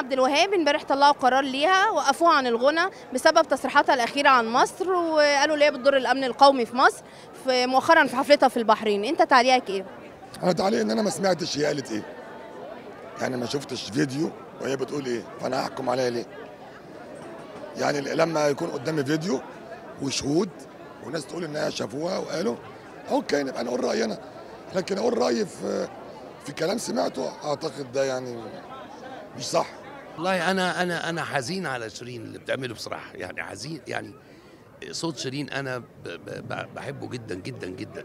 عبد الوهاب امبارح طلعوا قرار ليها وقفوها عن الغنى بسبب تصريحاتها الاخيره عن مصر وقالوا ليه بتضر الامن القومي في مصر في مؤخرا في حفلتها في البحرين انت تعليقك ايه انا تعليق ان انا ما سمعتش هي قالت ايه يعني ما شفتش فيديو وهي بتقول ايه فانا هحكم عليها ليه يعني لما يكون قدامي فيديو وشهود وناس تقول انها شافوها وقالوا اوكي نبقى نقول راينا لكن اقول رايي في في كلام سمعته اعتقد ده يعني مش صح والله انا انا انا حزين على شيرين اللي بتعمله بصراحه يعني حزين يعني صوت شيرين انا ب- ب- ب- بحبه جدا جدا جدا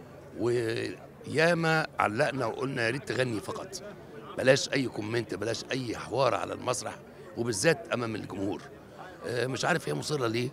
وياما علقنا وقلنا يا ريت تغني فقط بلاش اي كومنت بلاش اي حوار على المسرح وبالذات امام الجمهور آه، مش عارف هي مصره ليه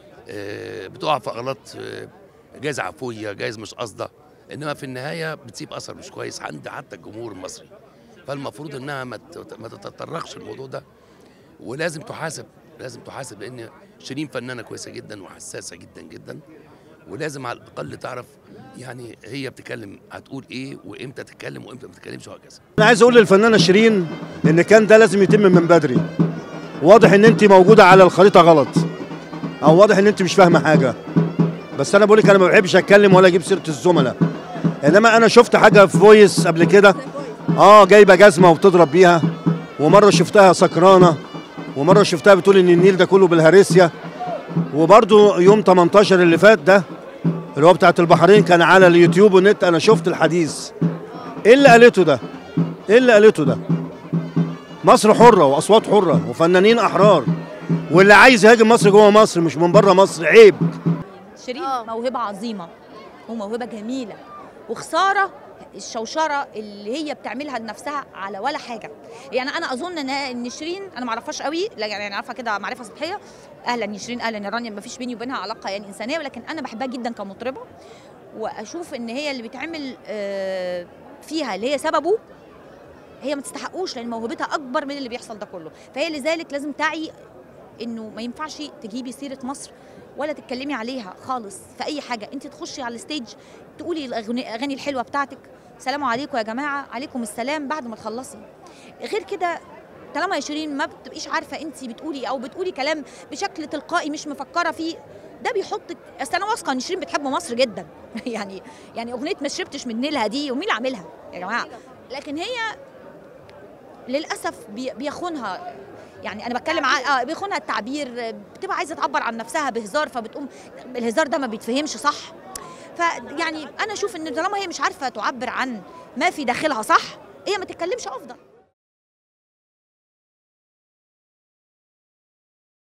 آه، بتقع في غلط آه، جايز عفويه جايز مش قصده انما في النهايه بتسيب اثر مش كويس عند حتى الجمهور المصري فالمفروض انها ما ت- ما تتطرقش الموضوع ده ولازم تحاسب لازم تحاسب لان شيرين فنانه كويسه جدا وحساسه جدا جدا ولازم على الاقل تعرف يعني هي بتتكلم هتقول ايه وامتى تتكلم وامتى ما تتكلمش وهكذا انا عايز اقول للفنانه شيرين ان كان ده لازم يتم من بدري واضح ان انت موجوده على الخريطه غلط او واضح ان انت مش فاهمه حاجه بس انا بقول لك انا ما بحبش اتكلم ولا اجيب سيره الزملاء انما انا شفت حاجه في فويس قبل كده اه جايبه جزمه وبتضرب بيها ومره شفتها سكرانه ومره شفتها بتقول ان النيل ده كله بالهريسيا وبرده يوم 18 اللي فات ده اللي هو بتاعت البحرين كان على اليوتيوب والنت انا شفت الحديث ايه اللي قالته ده ايه اللي قالته ده مصر حره واصوات حره وفنانين احرار واللي عايز يهاجم مصر جوه مصر مش من بره مصر عيب شيرين آه. موهبة عظيمة وموهبة جميلة وخسارة الشوشرة اللي هي بتعملها لنفسها على ولا حاجة يعني أنا أظن إن إن شيرين أنا ما أعرفهاش قوي لا يعني أنا عارفة كده معرفة سطحية أهلا يا شيرين أهلا يا رانيا ما فيش بيني وبينها علاقة يعني إنسانية ولكن أنا بحبها جدا كمطربة وأشوف إن هي اللي بيتعمل آه، فيها اللي هي سببه هي ما تستحقوش لأن موهبتها أكبر من اللي بيحصل ده كله فهي لذلك لازم تعي انه ما ينفعش تجيبي سيره مصر ولا تتكلمي عليها خالص في اي حاجه انت تخشي على الستيج تقولي الأغني- الاغاني الحلوه بتاعتك سلام عليكم يا جماعه عليكم السلام بعد ما تخلصي غير كده طالما يا شيرين ما بتبقيش عارفه انت بتقولي او بتقولي كلام بشكل تلقائي مش مفكره فيه ده بيحطك اصل انا واثقه ان شيرين بتحب مصر جدا يعني يعني اغنيه ما شربتش من نيلها دي ومين اللي عاملها يا جماعه لكن هي للاسف بي- بيخونها يعني انا بتكلم عن اه بيخونها التعبير بتبقى عايزه تعبر عن نفسها بهزار فبتقوم الهزار ده ما بيتفهمش صح فيعني انا اشوف ان طالما هي مش عارفه تعبر عن ما في داخلها صح هي ما تتكلمش افضل